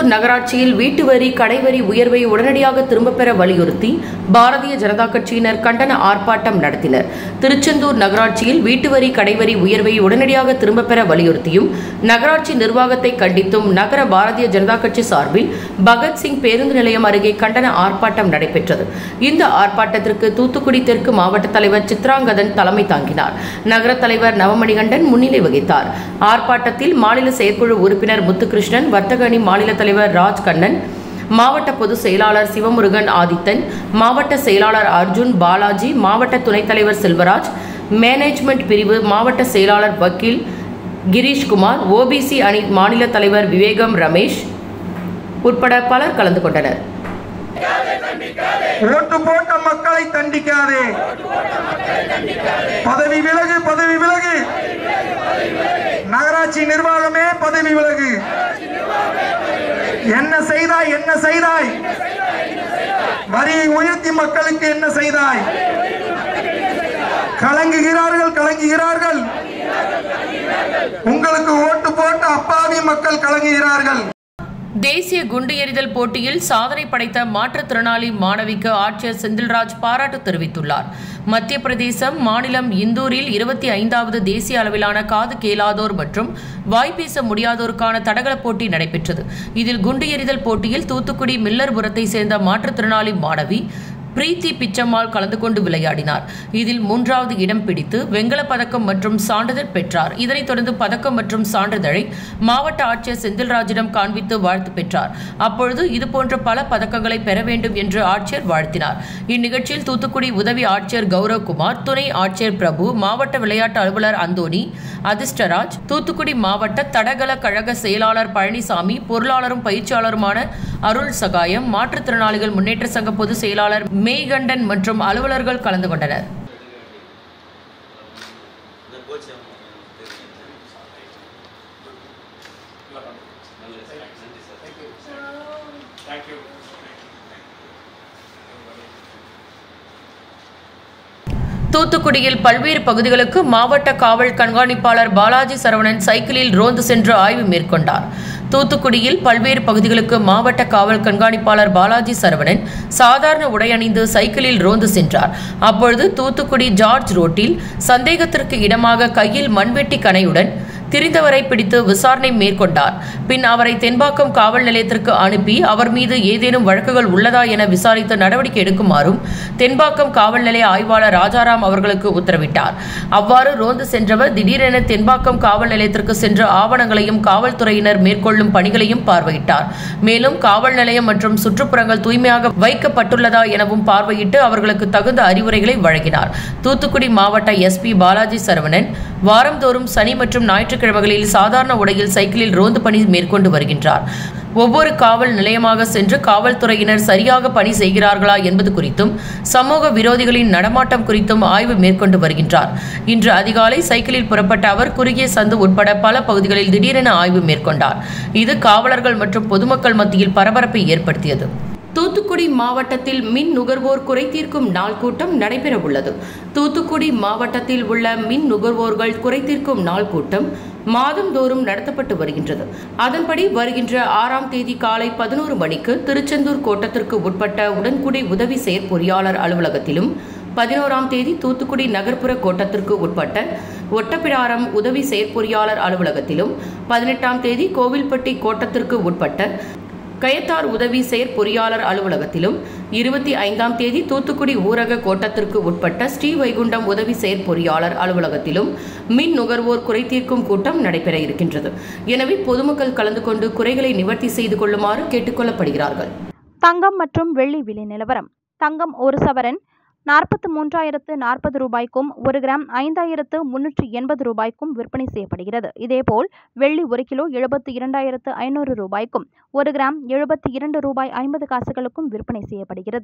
நகராட்சியில் வீட்டு வரி கடைவரி உயர்வை உடனடியாக திரும்பப் பெற வலியுறுத்தி பாரதிய ஜனதா கட்சியினர் கண்டன ஆர்ப்பாட்டம் நடத்தினர் திருச்செந்தூர் நகராட்சியில் வீட்டு வரி கடைவரி உயர்வை உடனடியாக திரும்பப் பெற வலியுறுத்தியும் நகராட்சி நிர்வாகத்தை கண்டித்தும் நகர பாரதிய ஜனதா கட்சி சார்பில் பகத்சிங் பேருந்து நிலையம் அருகே கண்டன ஆர்ப்பாட்டம் நடைபெற்றது இந்த ஆர்ப்பாட்டத்திற்கு தூத்துக்குடி தெற்கு மாவட்ட தலைவர் சித்ராங்கதன் தலைமை தாங்கினார் நகர தலைவர் நவமணிகண்டன் முன்னிலை வகித்தார் ஆர்ப்பாட்டத்தில் மாநில செயற்குழு உறுப்பினர் முத்துகிருஷ்ணன் வர்த்தக அணி மாநில தலைவர் ராஜ் கண்ணன் மாவட்ட பொதுச் செயலாளர் சிவமுருகன் ஆதித்தன் மாவட்ட செயலாளர் அர்ஜுன் பாலாஜி மாவட்ட துணைத் தலைவர் செல்வராஜ் மேனேஜ்மெண்ட் பிரிவு மாவட்ட செயலாளர் வக்கீல் கிரீஷ்குமார் ஓபிசி அணி மாநில தலைவர் விவேகம் ரமேஷ் உட்பட பலர் கலந்து கொண்டனர் ஓட்டு போட்ட மக்களை தண்டிக்காதே பதவி விலகு பதவி விலகு நகராட்சி நிர்வாகமே பதவி விலகு என்ன செய்தாய் என்ன செய்தாய் வரியை உயர்த்தி மக்களுக்கு என்ன செய்தாய் கலங்குகிறார்கள் கலங்குகிறார்கள் உங்களுக்கு ஓட்டு போட்ட அப்பாவி மக்கள் கலங்குகிறார்கள் தேசிய குண்டு எறிதல் போட்டியில் சாதனை படைத்த மாற்றுத்திறனாளி மாணவிக்கு ஆட்சியர் செந்தில்ராஜ் பாராட்டு தெரிவித்துள்ளார் மத்திய பிரதேசம் மாநிலம் இந்தூரில் இருபத்தி ஐந்தாவது தேசிய அளவிலான காது கேளாதோர் மற்றும் வாய்ப்பேச முடியாதோருக்கான தடகள போட்டி நடைபெற்றது இதில் குண்டு எறிதல் போட்டியில் தூத்துக்குடி மில்லர்புரத்தை சேர்ந்த மாற்றுத்திறனாளி மாணவி பிரீத்தி பிச்சம்மாள் கலந்து கொண்டு விளையாடினார் இதில் மூன்றாவது இடம் பிடித்து வெண்கலப் பதக்கம் மற்றும் சான்றிதழ் பெற்றார் இதனைத் தொடர்ந்து பதக்கம் மற்றும் சான்றிதழை மாவட்ட ஆட்சியர் செந்தில்ராஜிடம் காண்பித்து வாழ்த்து பெற்றார் அப்பொழுது இதுபோன்ற பல பதக்கங்களை பெற வேண்டும் என்று ஆட்சியர் வாழ்த்தினார் இந்நிகழ்ச்சியில் தூத்துக்குடி உதவி ஆட்சியர் கௌரவ்குமார் துணை ஆட்சியர் பிரபு மாவட்ட விளையாட்டு அலுவலர் அந்தோணி அதிர்ஷ்டராஜ் தூத்துக்குடி மாவட்ட தடகள கழக செயலாளர் பழனிசாமி பொருளாளரும் பயிற்சியாளருமான அருள் சகாயம் மாற்றுத்திறனாளிகள் முன்னேற்ற சங்க பொதுச் செயலாளர் மேய்கண்டன் மற்றும் அலுவலர்கள் கலந்து கொண்டனர் தூத்துக்குடியில் பல்வேறு பகுதிகளுக்கு மாவட்ட காவல் கண்காணிப்பாளர் பாலாஜி சரவணன் சைக்கிளில் ரோந்து சென்று ஆய்வு மேற்கொண்டார் தூத்துக்குடியில் பல்வேறு பகுதிகளுக்கு மாவட்ட காவல் கண்காணிப்பாளர் பாலாஜி சரவணன் சாதாரண உடை அணிந்து சைக்கிளில் ரோந்து சென்றார் அப்பொழுது தூத்துக்குடி ஜார்ஜ் ரோட்டில் சந்தேகத்திற்கு இடமாக கையில் மண்வெட்டி கணையுடன் திரிந்தவரை பிடித்து விசாரணை மேற்கொண்டார் பின் அவரை தென்பாக்கம் காவல் நிலையத்திற்கு அனுப்பி அவர் மீது ஏதேனும் வழக்குகள் உள்ளதா என விசாரித்து நடவடிக்கை எடுக்குமாறும் தென்பாக்கம் காவல் நிலைய ஆய்வாளர் ராஜாராம் அவர்களுக்கு உத்தரவிட்டார் அவ்வாறு ரோந்து சென்றவர் திடீரென தென்பாக்கம் காவல் நிலையத்திற்கு சென்று ஆவணங்களையும் காவல்துறையினர் மேற்கொள்ளும் பணிகளையும் பார்வையிட்டார் மேலும் காவல் நிலையம் மற்றும் சுற்றுப்புறங்கள் தூய்மையாக வைக்கப்பட்டுள்ளதா எனவும் பார்வையிட்டு அவர்களுக்கு தகுந்த அறிவுரைகளை வழங்கினார் தூத்துக்குடி மாவட்ட எஸ்பி பாலாஜி சரவணன் வாரந்தோறும் சனி மற்றும் ஞாயிற்றுக்கிழமைகளில் சாதாரண உடையில் சைக்கிளில் ரோந்து பணி மேற்கொண்டு வருகின்றார் ஒவ்வொரு காவல் நிலையமாக சென்று காவல்துறையினர் சரியாக பணி செய்கிறார்களா என்பது குறித்தும் சமூக விரோதிகளின் நடமாட்டம் குறித்தும் ஆய்வு மேற்கொண்டு வருகின்றார் இன்று அதிகாலை சைக்கிளில் புறப்பட்ட அவர் குறுகிய சந்து உட்பட பல பகுதிகளில் திடீரென ஆய்வு மேற்கொண்டார் இது காவலர்கள் மற்றும் பொதுமக்கள் மத்தியில் பரபரப்பை ஏற்படுத்தியது தூத்துக்குடி மாவட்டத்தில் மின் நுகர்வோர் குறை தீர்க்கும் நாள் கூட்டம் நடைபெற உள்ளது தூத்துக்குடி மாவட்டத்தில் உள்ள மின் நுகர்வோர்கள் குறை தீர்க்கும் நாள் கூட்டம் மாதந்தோறும் நடத்தப்பட்டு வருகின்றது அதன்படி வருகின்ற ஆறாம் தேதி காலை பதினோரு மணிக்கு திருச்செந்தூர் கோட்டத்திற்கு உட்பட்ட உடன்குடி உதவி செயற்பொறியாளர் அலுவலகத்திலும் பதினோராம் தேதி தூத்துக்குடி நகர்ப்புற கோட்டத்திற்கு உட்பட்ட ஒட்டப்பிடாரம் உதவி செயற்பொறியாளர் அலுவலகத்திலும் பதினெட்டாம் தேதி கோவில்பட்டி கோட்டத்திற்கு உட்பட்ட கயத்தார் உதவி செயற்பொறியாளர் அலுவலகத்திலும் இருபத்தி ஐந்தாம் தேதி தூத்துக்குடி ஊரக கோட்டத்திற்கு உட்பட்ட ஸ்ரீவைகுண்டம் உதவி செயற்பொறியாளர் அலுவலகத்திலும் மின் நுகர்வோர் குறை தீர்க்கும் கூட்டம் நடைபெற இருக்கின்றது எனவே பொதுமக்கள் கலந்து கொண்டு குறைகளை நிவர்த்தி செய்து கொள்ளுமாறு கேட்டுக்கொள்ளப்படுகிறார்கள் தங்கம் மற்றும் வெள்ளி விலை நிலவரம் தங்கம் ஒரு சவரன் நாற்பத்து மூன்றாயிரத்து நாற்பது ரூபாய்க்கும் ஒரு கிராம் ஐந்தாயிரத்து முன்னூற்றி எண்பது ரூபாய்க்கும் விற்பனை செய்யப்படுகிறது இதேபோல் வெள்ளி ஒரு கிலோ எழுபத்தி இரண்டாயிரத்து ஐநூறு ரூபாய்க்கும் ஒரு கிராம் எழுபத்தி இரண்டு ரூபாய் ஐம்பது காசுகளுக்கும் விற்பனை செய்யப்படுகிறது